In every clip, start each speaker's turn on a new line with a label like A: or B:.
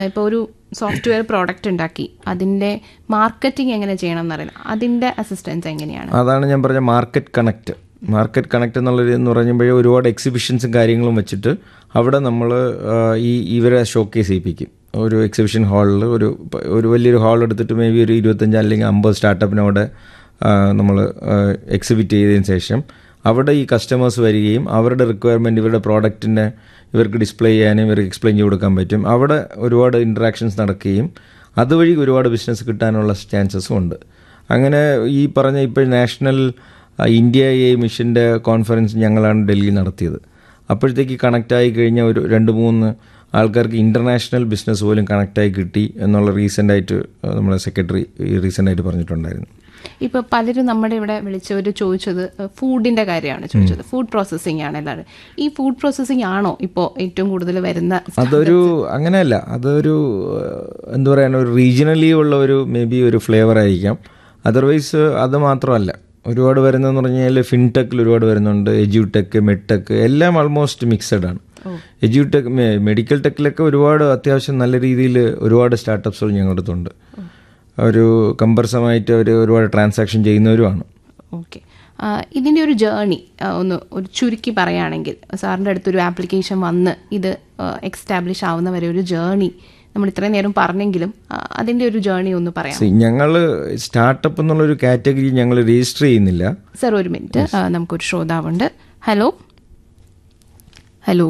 A: ഇപ്പോൾ ഒരു software product ഉണ്ടാക്കി അതിൻ്റെ മാർക്കറ്റിംഗ് എങ്ങനെ ചെയ്യണം എന്നറിയില്ല അതിൻ്റെ അസിസ്റ്റൻസ് എങ്ങനെയാണ്
B: അതാണ് ഞാൻ പറഞ്ഞ മാർക്കറ്റ് കണക്ട് മാർക്കറ്റ് കണക്ട് എന്നുള്ളത് എന്ന് പറയുമ്പോഴേ ഒരുപാട് എക്സിബിഷൻസും കാര്യങ്ങളും വെച്ചിട്ട് അവിടെ നമ്മൾ ഈ ഇവരെ ഷോക്കേസ് ചെയ്യിപ്പിക്കും ഒരു എക്സിബിഷൻ ഹാളിൽ ഒരു ഒരു വലിയൊരു ഹാൾ എടുത്തിട്ട് മേ ബി ഒരു ഇരുപത്തഞ്ച് അല്ലെങ്കിൽ അമ്പത് സ്റ്റാർട്ടപ്പിനവിടെ നമ്മൾ എക്സിബിറ്റ് ചെയ്തതിന് ശേഷം അവിടെ ഈ കസ്റ്റമേഴ്സ് വരികയും അവരുടെ റിക്വയർമെൻറ്റ് ഇവരുടെ പ്രോഡക്റ്റിനെ ഇവർക്ക് ഡിസ്പ്ലേ ചെയ്യാനും ഇവർക്ക് എക്സ്പ്ലെയിൻ ചെയ്ത് കൊടുക്കാൻ പറ്റും അവിടെ ഒരുപാട് ഇൻട്രാക്ഷൻസ് നടക്കുകയും അതുവഴി ഒരുപാട് ബിസിനസ് കിട്ടാനുള്ള ചാൻസസും ഉണ്ട് അങ്ങനെ ഈ പറഞ്ഞ ഇപ്പോൾ നാഷണൽ ഇന്ത്യ എ മിഷൻ്റെ കോൺഫറൻസ് ഞങ്ങളാണ് ഡൽഹി നടത്തിയത് അപ്പോഴത്തേക്ക് കണക്റ്റായി കഴിഞ്ഞ ഒരു രണ്ട് മൂന്ന് ആൾക്കാർക്ക് ഇൻ്റർനാഷണൽ ബിസിനസ് പോലും കണക്റ്റായി കിട്ടി എന്നുള്ള റീസെൻ്റായിട്ട് നമ്മളെ സെക്രട്ടറി റീസെൻ്റായിട്ട് പറഞ്ഞിട്ടുണ്ടായിരുന്നു
A: ഇപ്പോൾ പലരും നമ്മുടെ ഇവിടെ വിളിച്ചവർ ചോദിച്ചത് ഫുഡിൻ്റെ കാര്യമാണ് ചോദിച്ചത് ഫുഡ് പ്രോസസ്സിംഗ് ആണ് എല്ലാവരും ഈ ഫുഡ് പ്രോസസ്സിംഗ് ആണോ ഇപ്പോൾ ഏറ്റവും കൂടുതൽ വരുന്ന
B: അതൊരു അങ്ങനെയല്ല അതൊരു എന്താ പറയുക ഒരു റീജിയണലി ഉള്ള ഒരു മേ ബി ഒരു ഫ്ലേവർ ആയിരിക്കാം അതർവൈസ് അത് മാത്രമല്ല ഒരുപാട് വരുന്നതെന്ന് പറഞ്ഞു കഴിഞ്ഞാൽ ഫിൻടെക്കിൽ ഒരുപാട് വരുന്നുണ്ട് എജ്യൂടെക് മെഡ്ടെക് എല്ലാം ആൾമോസ്റ്റ് മിക്സഡ് ആണ് എജ്യൂടെക് മെഡിക്കൽ ടെക്കിലൊക്കെ ഒരുപാട് അത്യാവശ്യം നല്ല രീതിയിൽ ഒരുപാട് സ്റ്റാർട്ടപ്സുകൾ ഞങ്ങളുടെ അടുത്തുണ്ട് ഒരു കമ്പർസമായിട്ട് അവർ ഒരുപാട് ട്രാൻസാക്ഷൻ ചെയ്യുന്നവരുമാണ്
A: ഓക്കെ ഇതിൻ്റെ ഒരു ജേണി ഒന്ന് ഒരു ചുരുക്കി പറയുകയാണെങ്കിൽ സാറിൻ്റെ അടുത്തൊരു ആപ്ലിക്കേഷൻ വന്ന് ഇത് എക്സ്റ്റാബ്ലിഷ് ആവുന്ന വരെ ഒരു ജേണി നമ്മൾ ഇത്രയും നേരം പറഞ്ഞെങ്കിലും അതിൻ്റെ ഒരു ജേണി ഒന്ന് പറയാം
B: ഞങ്ങൾ സ്റ്റാർട്ടപ്പ് എന്നുള്ളൊരു കാറ്റഗറി ഞങ്ങൾ രജിസ്റ്റർ ചെയ്യുന്നില്ല
A: സർ ഒരു മിനിറ്റ് നമുക്കൊരു ശ്രോതാവുണ്ട് ഹലോ ഹലോ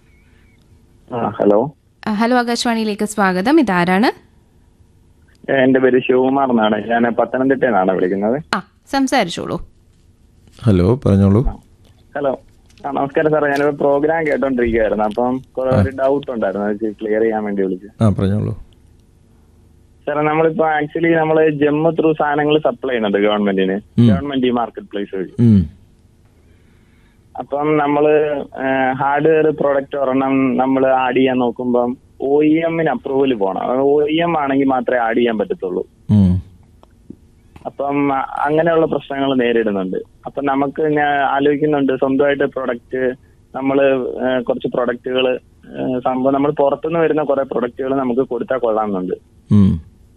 C: ഹലോ
A: ഹലോ ആകാശവാണിയിലേക്ക് സ്വാഗതം ഇതാരാണ്
C: എന്റെ പേര് ശിവകുമാർ എന്നാണ് ഞാൻ പത്തനംതിട്ടയിൽ നിന്നാണ് വിളിക്കുന്നത്
A: ആ സംസാരിച്ചോളൂ
B: ഹലോ പറഞ്ഞോളൂ
C: ഹലോ ആ നമസ്കാരം സാറേ ഞാനിപ്പോ പ്രോഗ്രാം കേട്ടോണ്ടിരിക്കുകയായിരുന്നു അപ്പം കുറെ ഒരു ഡൗട്ട് ഉണ്ടായിരുന്നു അത് ക്ലിയർ ചെയ്യാൻ വേണ്ടി വിളിച്ചു
B: ആ പറഞ്ഞോളൂ
C: സാറേ നമ്മളിപ്പോ ആക്ച്വലി നമ്മള് ജമ്മു ത്രൂ സാധനങ്ങൾ സപ്ലൈ ചെയ്യുന്നുണ്ട് ഗവൺമെന്റിന് ഗവൺമെന്റ് ഈ മാർക്കറ്റ് പ്ലേസ് വഴി
B: ഉം.
C: അപ്പം നമ്മള് ഹാർഡ്വെയർ പ്രോഡക്റ്റ് ഒരെണ്ണം നമ്മൾ ആഡ് ചെയ്യാൻ നോക്കുമ്പം ഒ ഇ എമ്മിന് അപ്രൂവൽ പോകണം ഒ ഇ എം ആണെങ്കിൽ മാത്രമേ ആഡ് ചെയ്യാൻ പറ്റത്തുള്ളൂ
B: ഉം.
C: അപ്പം അ- അങ്ങനെയുള്ള പ്രശ്നങ്ങൾ നേരിടുന്നുണ്ട് അപ്പൊ നമുക്ക് ഞാൻ ആലോചിക്കുന്നുണ്ട് സ്വന്തമായിട്ട് പ്രൊഡക്റ്റ് നമ്മൾ കുറച്ച് പ്രൊഡക്റ്റുകൾ സംഭവം നമ്മൾ പുറത്തുനിന്ന് വരുന്ന കുറെ പ്രൊഡക്റ്റുകൾ നമുക്ക് കൊടുത്താൽ കൊള്ളാമെന്നുണ്ട്
B: ഉം.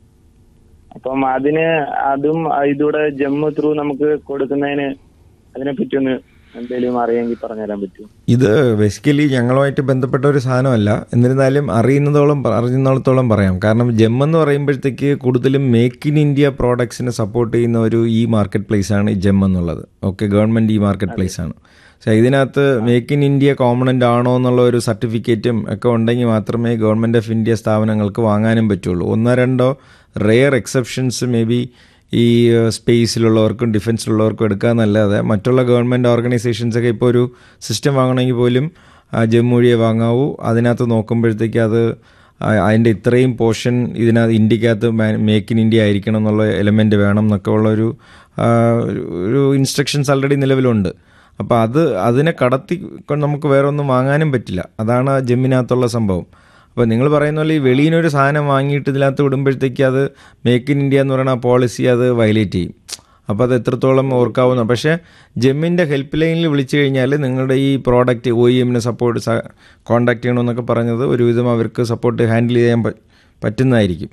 C: അപ്പം അതിന് അതും ഇതൂടെ ജമ്മു ത്രൂ നമുക്ക് കൊടുക്കുന്നതിന് അതിനെപ്പറ്റി ഒന്ന് എന്തെങ്കിലും അറിയാമെങ്കിൽ പറഞ്ഞുതരാൻ പറ്റുമോ
B: ഇത് ബേസിക്കലി ഞങ്ങളുമായിട്ട് ബന്ധപ്പെട്ട ഒരു സാധനമല്ല എന്നിരുന്നാലും അറിയുന്നതോളം അറിയുന്നിടത്തോളം പറയാം കാരണം ജെം എന്ന് പറയുമ്പോഴത്തേക്ക് കൂടുതലും മേക്ക് ഇൻ ഇന്ത്യ പ്രോഡക്ട്സിനെ സപ്പോർട്ട് ചെയ്യുന്ന ഒരു ഈ മാർക്കറ്റ് പ്ലേസ് ആണ് ജെം എന്നുള്ളത് ഓക്കെ ഗവൺമെൻറ് ഈ മാർക്കറ്റ് പ്ലേസ് ആണ് പക്ഷേ ഇതിനകത്ത് മേക്ക് ഇൻ ഇന്ത്യ കോമണൻ്റ് ആണോ എന്നുള്ള ഒരു സർട്ടിഫിക്കറ്റും ഒക്കെ ഉണ്ടെങ്കിൽ മാത്രമേ ഗവൺമെൻറ് ഓഫ് ഇന്ത്യ സ്ഥാപനങ്ങൾക്ക് വാങ്ങാനും പറ്റുള്ളൂ ഒന്നോ രണ്ടോ റെയർ എക്സെപ്ഷൻസ് മേ ബി ഈ സ്പേസിലുള്ളവർക്കും ഡിഫൻസിലുള്ളവർക്കും എടുക്കാമെന്നല്ലാതെ മറ്റുള്ള ഗവൺമെൻറ് ഓർഗനൈസേഷൻസൊക്കെ ഇപ്പോൾ ഒരു സിസ്റ്റം വാങ്ങണമെങ്കിൽ പോലും ആ, ജമ്മു വഴിയേ വാങ്ങാവൂ അതിനകത്ത് നോക്കുമ്പോഴത്തേക്ക് അത് ആ, അതിൻ്റെ ഇത്രയും പോർഷൻ ഇതിനകത്ത് ഇന്ത്യക്കകത്ത് മേക്ക് ഇൻ ഇന്ത്യ ആയിരിക്കണം എന്നുള്ള എലമെൻ്റ് വേണം എന്നൊക്കെ ഉള്ളൊരു ആ, ഒരു- ഒരു ഇൻസ്ട്രക്ഷൻസ് ഓൾറെഡി നിലവിലുണ്ട് അപ്പോൾ അത് അതിനെ കടത്തി കൊണ്ട് നമുക്ക് വേറെ ഒന്നും വാങ്ങാനും പറ്റില്ല അതാണ് ആ ജമ്മിനകത്തുള്ള സംഭവം അപ്പോൾ നിങ്ങൾ പറയുന്ന പോലെ ഈ വെളിയിൽ ഒരു സാധനം വാങ്ങിയിട്ട് ഇതിനകത്ത് വിടുമ്പോഴത്തേക്ക് അത് മേക്ക് ഇൻ ഇന്ത്യ എന്ന് പറയുന്ന ആ പോളിസി അത് വയലേറ്റ് ചെയ്യും അപ്പോൾ അത് എത്രത്തോളം ഓർക്കാവുന്ന പക്ഷേ ജെമ്മിൻ്റെ ഹെൽപ്പ് ലൈനിൽ വിളിച്ചു കഴിഞ്ഞാൽ നിങ്ങളുടെ ഈ പ്രോഡക്റ്റ് ഒ ഇ എമ്മിനെ സപ്പോർട്ട് കോൺടാക്ട് ചെയ്യണമെന്നൊക്കെ പറഞ്ഞത് ഒരുവിധം അവർക്ക് സപ്പോർട്ട് ഹാൻഡിൽ ചെയ്യാൻ പ- പറ്റുന്നതായിരിക്കും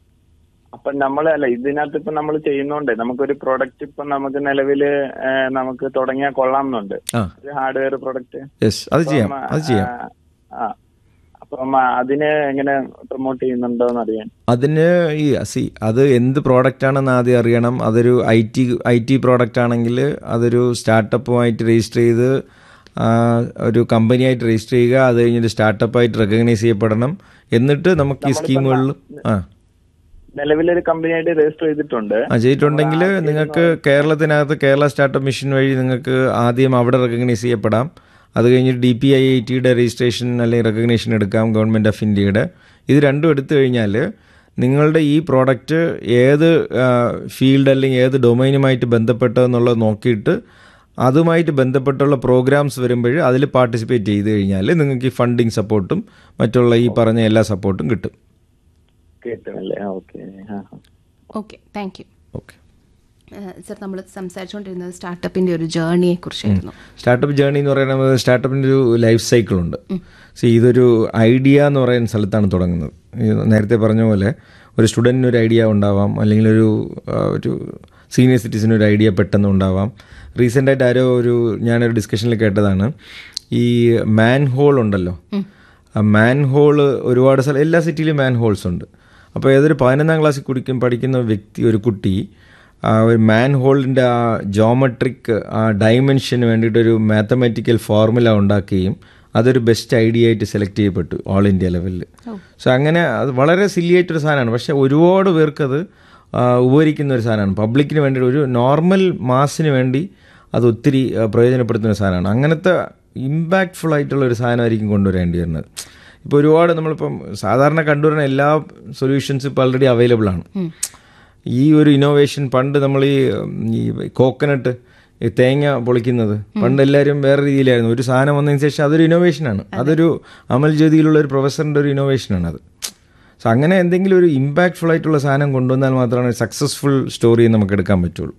C: അപ്പൊ നമ്മൾ അല്ല ഇതിനകത്ത് ഇപ്പൊ നമ്മൾ ചെയ്യുന്നോണ്ട് നമുക്കൊരു പ്രൊഡക്റ്റ് ഇപ്പൊ നമുക്ക് നിലവില് ഏഹ്, നമുക്ക് തുടങ്ങിയാൽ കൊള്ളാമെന്നുണ്ട്
B: ആ
C: ഒരു ഹാർഡ്വെയർ പ്രൊഡക്റ്റ്
B: യെസ് അത് ചെയ്യാം അത് ചെയ്യാം
C: ആ അപ്പം ആ, അതിനെ എങ്ങനെ പ്രൊമോട്ട് ചെയ്യുന്നുണ്ടോ എന്ന് അറിയാൻ
B: അതിന് ഈ സി അത് എന്ത് പ്രോഡക്റ്റ് ആണെന്ന് ആദ്യം അറിയണം അതൊരു I T I T product ആണെങ്കിൽ അതൊരു സ്റ്റാർട്ടപ്പുമായിട്ട് രജിസ്റ്റർ ചെയ്ത് ആ, ഒരു കമ്പനിയായിട്ട് രജിസ്റ്റർ ചെയ്യുക അത് കഴിഞ്ഞിട്ട് സ്റ്റാർട്ടപ്പായിട്ട് റെക്കഗ്നൈസ് ചെയ്യപ്പെടണം എന്നിട്ട് നമുക്ക് ഈ സ്കീമുകളിൽ ആ
C: നിലവിലൊരു കമ്പനിയായിട്ട് രജിസ്റ്റർ ചെയ്തിട്ടുണ്ട്
B: ആ ചെയ്തിട്ടുണ്ടെങ്കിൽ നിങ്ങൾക്ക് കേരളത്തിനകത്ത് കേരള സ്റ്റാർട്ടപ്പ് മിഷൻ വഴി നിങ്ങൾക്ക് ആദ്യം അവിടെ റെക്കഗ്നൈസ് ചെയ്യപ്പെടാം അത് കഴിഞ്ഞിട്ട് ഡി പി ഐ ഐ ടിയുടെ രജിസ്ട്രേഷൻ അല്ലെങ്കിൽ റെക്കഗ്നേഷൻ എടുക്കാം ഗവൺമെൻറ് ഓഫ് ഇന്ത്യയുടെ ഇത് രണ്ടും എടുത്തു കഴിഞ്ഞാൽ നിങ്ങളുടെ ഈ പ്രോഡക്റ്റ് ഏത് ഫീൽഡ് അല്ലെങ്കിൽ ഏത് ഡൊമൈനുമായിട്ട് ബന്ധപ്പെട്ടതെന്നുള്ളത് നോക്കിയിട്ട് അതുമായിട്ട് ബന്ധപ്പെട്ടുള്ള പ്രോഗ്രാംസ് വരുമ്പോൾ അതിൽ പാർട്ടിസിപ്പേറ്റ് ചെയ്ത് കഴിഞ്ഞാൽ നിങ്ങൾക്ക് ഈ ഫണ്ടിങ് സപ്പോർട്ടും മറ്റുള്ള ഈ പറഞ്ഞ എല്ലാ സപ്പോർട്ടും കിട്ടും
C: കേട്ടുമല്ലേ okay
A: okay thank you
B: okay
A: sir നമ്മൾ സംസാരിച്ചുകൊണ്ടിരുന്നത് സ്റ്റാർട്ടപ്പിന്റെ ഒരു ജേർണിയെ കുറിച്ചായിരുന്നു
B: സ്റ്റാർട്ടപ്പ് ജേർണി എന്ന് പറയുന്നത് സ്റ്റാർട്ടപ്പിൻ്റെ ഒരു ലൈഫ് സൈക്കിളുണ്ട് സോ ഇതൊരു ഐഡിയ എന്ന് പറയുന്ന സ്ഥലത്താണ് തുടങ്ങുന്നത് ഈ നേരത്തെ പറഞ്ഞ പോലെ ഒരു സ്റ്റുഡൻറ്റിന് ഒരു ഐഡിയ ഉണ്ടാവാം അല്ലെങ്കിൽ ഒരു ആ, ഒരു സീനിയർ സിറ്റിസന് ഒരു ഐഡിയ പെട്ടെന്ന് ഉണ്ടാവാം റീസെൻ്റായിട്ട് ആരോ ഒരു ഞാനൊരു ഡിസ്കഷനിൽ കേട്ടതാണ് ഈ മാൻ ഹോൾ ഉണ്ടല്ലോ ആ മാൻ ഹോള് ഒരുപാട് സ്ഥലം എല്ലാ സിറ്റിയിലും മാൻ ഹോൾസ് ഉണ്ട് അപ്പോൾ ഏതൊരു പതിനൊന്നാം ക്ലാസ്സിൽ കുടിക്കും പഠിക്കുന്ന വ്യക്തി ഒരു കുട്ടി ആ ഒരു മാൻ ഹോളിൻ്റെ ആ ജോമെട്രിക് ആ ഡയമെൻഷന് വേണ്ടിയിട്ടൊരു മാത്തമാറ്റിക്കൽ ഫോർമുല ഉണ്ടാക്കുകയും അതൊരു ബെസ്റ്റ് ഐഡിയ ആയിട്ട് സെലക്ട് ചെയ്യപ്പെട്ടു ഓൾ ഇന്ത്യ ലെവലിൽ സോ അങ്ങനെ അത് വളരെ സില്ലി ആയിട്ടൊരു സാധനമാണ് പക്ഷേ ഒരുപാട് പേർക്കത് ആ, ഉപകരിക്കുന്ന ഒരു സാധനമാണ് പബ്ലിക്കിന് വേണ്ടി ഒരു നോർമൽ മാസിന് വേണ്ടി അത് ഒത്തിരി ആ, പ്രയോജനപ്പെടുത്തുന്ന ഒരു സാധനമാണ് അങ്ങനത്തെ ഇമ്പാക്റ്റ്ഫുൾ ആയിട്ടുള്ള ഒരു സാധനമായിരിക്കും കൊണ്ടുവരേണ്ടി വരുന്നത് ഇപ്പോൾ ഒരുപാട് നമ്മളിപ്പം സാധാരണ കണ്ടുവരുന്ന എല്ലാ സൊല്യൂഷൻസ് ഇപ്പോൾ ഓൾറെഡി അവൈലബിൾ ആണ് ഈ ഒരു ഇന്നോവേഷൻ പണ്ട് നമ്മൾ ഈ ഉം, ഈ കോക്കനട്ട് ഈ തേങ്ങ പൊളിക്കുന്നത് പണ്ട് എല്ലാവരും വേറെ രീതിയിലായിരുന്നു ഒരു സാധനം വന്നതിന് ശേഷം അതൊരു ഇന്നോവേഷനാണ് അതൊരു അമൽ ജ്യോതിയിലുള്ള ഒരു പ്രൊഫസറിൻ്റെ ഒരു ഇന്നോവേഷനാണ് അത് സോ അങ്ങനെ എന്തെങ്കിലും ഒരു ഇമ്പാക്റ്റ്ഫുൾ ആയിട്ടുള്ള സാധനം കൊണ്ടുവന്നാൽ മാത്രമാണ് സക്സസ്ഫുൾ സ്റ്റോറി നമുക്ക് എടുക്കാൻ പറ്റുള്ളൂ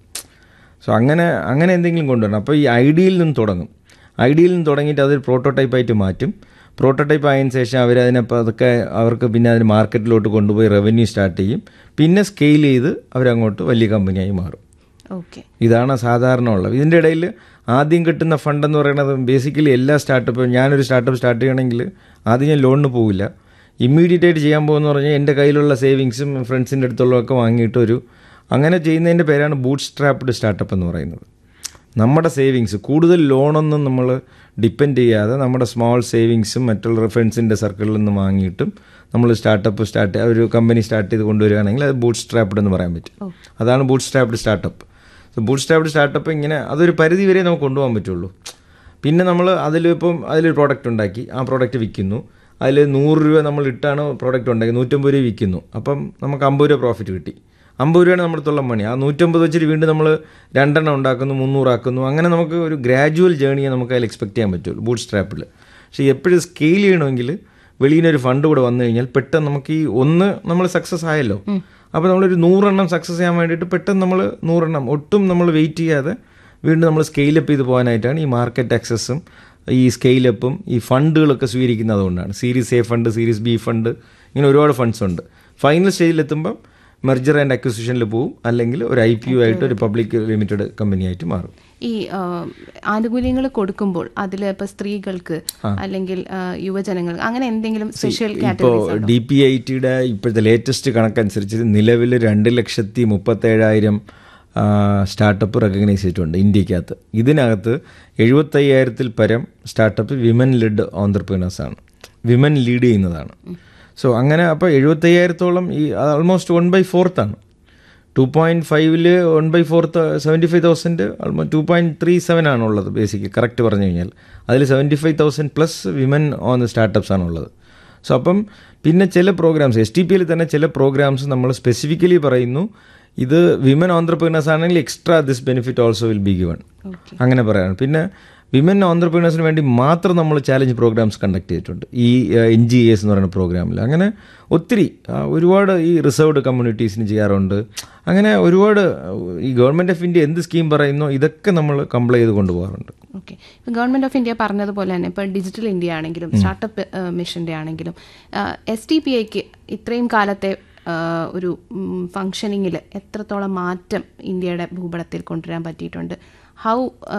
B: സോ അങ്ങനെ അങ്ങനെ എന്തെങ്കിലും കൊണ്ടുവരണം അപ്പോൾ ഈ ഐഡിയയിൽ നിന്ന് തുടങ്ങും ഐഡിയയിൽ നിന്ന് തുടങ്ങിയിട്ട് അതൊരു പ്രോട്ടോടൈപ്പ് ആയിട്ട് മാറ്റും പ്രോട്ടോടൈപ്പ് ആയതിനു ശേഷം അവരതിനെ അതൊക്കെ അവർക്ക് പിന്നെ അതിന് മാർക്കറ്റിലോട്ട് കൊണ്ടുപോയി റവന്യൂ സ്റ്റാർട്ട് ചെയ്യും പിന്നെ സ്കെയിൽ ചെയ്ത് അവരങ്ങോട്ട് വലിയ കമ്പനിയായി മാറും
A: ഓക്കെ
B: ഇതാണ് സാധാരണ ഉള്ളത് ഇതിൻ്റെ ഇടയിൽ ആദ്യം കിട്ടുന്ന ഫണ്ട് എന്ന് പറയുന്നത് ബേസിക്കലി എല്ലാ സ്റ്റാർട്ടപ്പും ഞാനൊരു സ്റ്റാർട്ടപ്പ് സ്റ്റാർട്ട് ചെയ്യണമെങ്കിൽ ആദ്യം ഞാൻ ലോണിന് പോവില്ല ഇമ്മീഡിയറ്റ് ആയിട്ട് ചെയ്യാൻ പോകുന്ന പറഞ്ഞാൽ എൻ്റെ കയ്യിലുള്ള സേവിങ്സും ഫ്രണ്ട്സിൻ്റെ അടുത്തുള്ളതൊക്കെ വാങ്ങിയിട്ട് ഒരു അങ്ങനെ ചെയ്യുന്നതിൻ്റെ പേരാണ് ബൂട്ട് സ്ട്രാപ്ഡ് സ്റ്റാർട്ടപ്പ് എന്ന് പറയുന്നത് നമ്മുടെ സേവിങ്സ് കൂടുതൽ ലോണൊന്നും നമ്മൾ ഡിപ്പെൻഡ് ചെയ്യാതെ നമ്മുടെ സ്മോൾ സേവിങ്സും മറ്റുള്ള ഫ്രണ്ട്സിൻ്റെ സർക്കിളിൽ നിന്ന് വാങ്ങിയിട്ടും നമ്മൾ സ്റ്റാർട്ടപ്പ് സ്റ്റാർട്ട് ഒരു കമ്പനി സ്റ്റാർട്ട് ചെയ്ത് കൊണ്ടുവരികയാണെങ്കിൽ അത് ബൂട്ട് സ്ട്രാപ്ഡ് എന്ന് പറയാൻ പറ്റും അതാണ് bootstrapped startup so bootstrapped startup ഇങ്ങനെ അതൊരു പരിധി വരെ നമുക്ക് കൊണ്ടുപോകാൻ പറ്റുള്ളൂ പിന്നെ നമ്മൾ അതിലിപ്പം അതിലൊരു പ്രോഡക്റ്റ് ഉണ്ടാക്കി ആ പ്രോഡക്റ്റ് വിൽക്കുന്നു അതിൽ നൂറ് രൂപ നമ്മൾ ഇട്ടാണ് പ്രോഡക്റ്റ് ഉണ്ടാക്കി നൂറ്റമ്പത് രൂപ വിൽക്കുന്നു അപ്പം നമുക്ക് അമ്പത് രൂപ പ്രോഫിറ്റ് കിട്ടി അമ്പത് രൂപയാണ് നമ്മുടെ അടുത്തുള്ള മണി ആ നൂറ്റമ്പത് വെച്ചിട്ട് വീണ്ടും നമ്മൾ രണ്ടെണ്ണം ഉണ്ടാക്കുന്നു മുന്നൂറാക്കുന്നു അങ്ങനെ നമുക്ക് ഒരു ഗ്രാജുവൽ ജേണിയെ നമുക്ക് അതിൽ എക്സ്പെക്ട് ചെയ്യാൻ പറ്റുള്ളൂ ബൂട്ട് സ്ട്രാപ്പിൽ പക്ഷേ എപ്പോഴും സ്കെയിൽ ചെയ്യണമെങ്കിൽ വെളിയിൽ നിന്ന് ഒരു ഫണ്ട് കൂടെ വന്നു കഴിഞ്ഞാൽ പെട്ടെന്ന് നമുക്ക് ഈ ഒന്ന് നമ്മൾ സക്സസ് ആയല്ലോ അപ്പോൾ നമ്മളൊരു നൂറെണ്ണം സക്സസ് ചെയ്യാൻ വേണ്ടിയിട്ട് പെട്ടെന്ന് നമ്മൾ നൂറെണ്ണം ഒട്ടും നമ്മൾ വെയിറ്റ് ചെയ്യാതെ വീണ്ടും നമ്മൾ സ്കെയിലപ്പ് ചെയ്ത് പോകാനായിട്ടാണ് ഈ മാർക്കറ്റ് ആക്സസും ഈ സ്കെയിലപ്പും ഈ ഫണ്ടുകളൊക്കെ സ്വീകരിക്കുന്നത് അതുകൊണ്ടാണ് series A fund series B fund ഇങ്ങനെ ഒരുപാട് ഫണ്ട്സ് ഉണ്ട് ഫൈനൽ സ്റ്റേജിലെത്തുമ്പം മെർജർ ആൻഡ് അക്വിസിഷനിൽ പോവും അല്ലെങ്കിൽ ഒരു ഐ പി യു ആയിട്ട് ഒരു പബ്ലിക് ലിമിറ്റഡ് കമ്പനിയായിട്ട് മാറും
A: ഈ ആനുകൂല്യങ്ങൾ കൊടുക്കുമ്പോൾ അതിൽ ഇപ്പൊ സ്ത്രീകൾക്ക് അല്ലെങ്കിൽ ആ, യുവജനങ്ങൾക്ക് അങ്ങനെ എന്തെങ്കിലും സ്പെഷ്യൽ
B: ഇപ്പോൾ
A: കാറ്റഗറീസ്
B: ഡി പി ഐ ടിയുടെ ഇപ്പോഴത്തെ ലേറ്റസ്റ്റ് കണക്കനുസരിച്ച് നിലവിൽ രണ്ട് ലക്ഷത്തി മുപ്പത്തേഴായിരം സ്റ്റാർട്ടപ്പ് റെക്കഗ്നൈസ് ചെയ്തിട്ടുണ്ട് ഇന്ത്യക്കകത്ത് ഇതിനകത്ത് എഴുപത്തയ്യായിരത്തിൽ പരം സ്റ്റാർട്ടപ്പ് വിമൻ ലിഡ് ഓണ്ടർപ്രീനേഴ്സാണ് വിമൻ ലീഡ് ചെയ്യുന്നതാണ് സോ അങ്ങനെ അപ്പോൾ എഴുപത്തയ്യായിരത്തോളം ഈ ആൾമോസ്റ്റ് വൺ ബൈ ഫോർത്താണ് ടു പോയിൻറ്റ് ഫൈവില് one by fourth seventy five thousand two point three seven ആണുള്ളത് ബേസിക് കറക്റ്റ് പറഞ്ഞു കഴിഞ്ഞാൽ അതിൽ seventy five thousand plus women own startups ആണുള്ളത് സോ അപ്പം പിന്നെ ചില പ്രോഗ്രാംസ് എസ് ടി പിയിൽ തന്നെ ചില പ്രോഗ്രാംസ് നമ്മൾ സ്പെസിഫിക്കലി പറയുന്നു ഇത് വിമൻ ഓൺട്രപ്രീനേഴ്സ് ആണെങ്കിൽ extra this benefit also will be given അങ്ങനെ പറയാണ് പിന്നെ വിമൻ ഓൺട്രപ്രീനേഴ്സിന് വേണ്ടി മാത്രം നമ്മൾ ചാലഞ്ച് പ്രോഗ്രാംസ് കണ്ടക്ട് ചെയ്തിട്ടുണ്ട് ഈ എൻ ജി എസ് എന്ന് പറയുന്ന പ്രോഗ്രാമിൽ അങ്ങനെ ഒത്തിരി ആ, ഒരുപാട് ഈ റിസർവ്ഡ് കമ്മ്യൂണിറ്റീസിന് ചെയ്യാറുണ്ട് അങ്ങനെ ഒരുപാട് ഈ ഗവൺമെൻറ് ഓഫ് ഇന്ത്യ എന്ത് സ്കീം പറയുന്നോ ഇതൊക്കെ നമ്മൾ കംപ്ലൈ ചെയ്ത് കൊണ്ടുപോകാറുണ്ട്
A: ഓക്കെ ഇപ്പം ഗവൺമെന്റ് ഓഫ് ഇന്ത്യ പറഞ്ഞതുപോലെ തന്നെ ഇപ്പം ഡിജിറ്റൽ ഇന്ത്യ ആണെങ്കിലും സ്റ്റാർട്ടപ്പ് മിഷന്റെ ആണെങ്കിലും എസ് ടി പി ഐക്ക് ഇത്രയും കാലത്തെ ആ, ഒരു ഫങ്ഷനിങ്ങിൽ എത്രത്തോളം മാറ്റം ഇന്ത്യയുടെ ഭൂപടത്തിൽ കൊണ്ടുവരാൻ പറ്റിയിട്ടുണ്ട് ഹൗ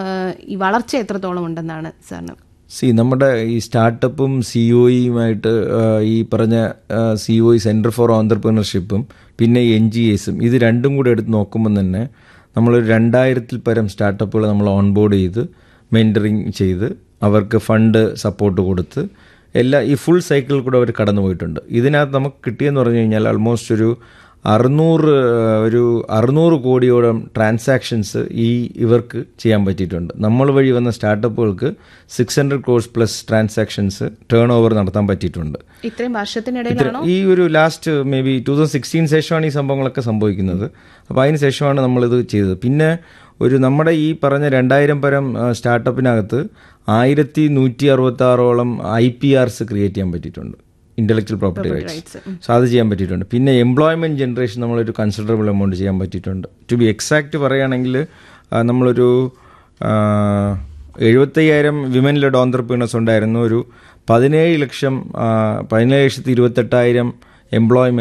A: ഈ വളർച്ച എത്രത്തോളം ഉണ്ടെന്നാണ് സാറിന്
B: സി നമ്മുടെ ഈ സ്റ്റാർട്ടപ്പും സി ഒ ഇയുമായിട്ട് ഈ പറഞ്ഞ C O E centre for ഓണ്ടർപ്രണർഷിപ്പും പിന്നെ എൻ ജി എസും ഇത് രണ്ടും കൂടെ എടുത്ത് നോക്കുമ്പോൾ തന്നെ നമ്മൾ രണ്ടായിരത്തിൽ പരം സ്റ്റാർട്ടപ്പുകൾ നമ്മൾ ഓൺബോർഡ് ചെയ്ത് മെൻറ്ററിങ് ചെയ്ത് അവർക്ക് ഫണ്ട് സപ്പോർട്ട് കൊടുത്ത് എല്ലാ ഈ ഫുൾ സൈക്കിളിൽ കൂടെ അവർ കടന്നു പോയിട്ടുണ്ട് ഇതിനകത്ത് നമുക്ക് കിട്ടിയെന്ന് പറഞ്ഞു കഴിഞ്ഞാൽ ആൾമോസ്റ്റ് ഒരു അറുന്നൂറ് ഒരു അറുന്നൂറ് കോടിയോളം ട്രാൻസാക്ഷൻസ് ഈ ഇവർക്ക് ചെയ്യാൻ പറ്റിയിട്ടുണ്ട് നമ്മൾ വഴി വന്ന സ്റ്റാർട്ടപ്പുകൾക്ക് six hundred crores plus transactions turnover നടത്താൻ പറ്റിയിട്ടുണ്ട്
A: ഇത്രയും വർഷത്തിനിടയിലാണോ
B: ഈ ഒരു last maybe two thousand sixteen ശേഷമാണ് ഈ സംഭവങ്ങളൊക്കെ സംഭവിക്കുന്നത് അപ്പോൾ അതിന് ശേഷമാണ് നമ്മളിത് ചെയ്തത് പിന്നെ ഒരു നമ്മുടെ ഈ പറഞ്ഞ രണ്ടായിരം പരം ആ, സ്റ്റാർട്ടപ്പിനകത്ത് ആയിരത്തി നൂറ്റി അറുപത്തി ആറോളം ഐ പി ആർസ് ക്രിയേറ്റ് ചെയ്യാൻ പറ്റിയിട്ടുണ്ട് intellectual property rights
A: rights.
B: So അത് ചെയ്യാൻ പറ്റിയിട്ടുണ്ട് പിന്നെ എംപ്ലോയ്മെൻറ്റ് ജനറേഷൻ നമ്മളൊരു കൺസിഡറബിൾ എമൗണ്ട് ചെയ്യാൻ പറ്റിയിട്ടുണ്ട് ടു ബി എക്സാക്റ്റ് പറയുകയാണെങ്കിൽ ആ, നമ്മളൊരു ആ, എഴുപത്തയ്യായിരം വിമൻ ലെഡ് ഓന്ത്രപ്രീനേഴ്സ് ഉണ്ടായിരുന്നു ഒരു പതിനേഴ് ലക്ഷം ആ, പതിനേഴ് ലക്ഷത്തി ഇരുപത്തെട്ടായിരം എംപ്ലോയ്മെൻറ്റ്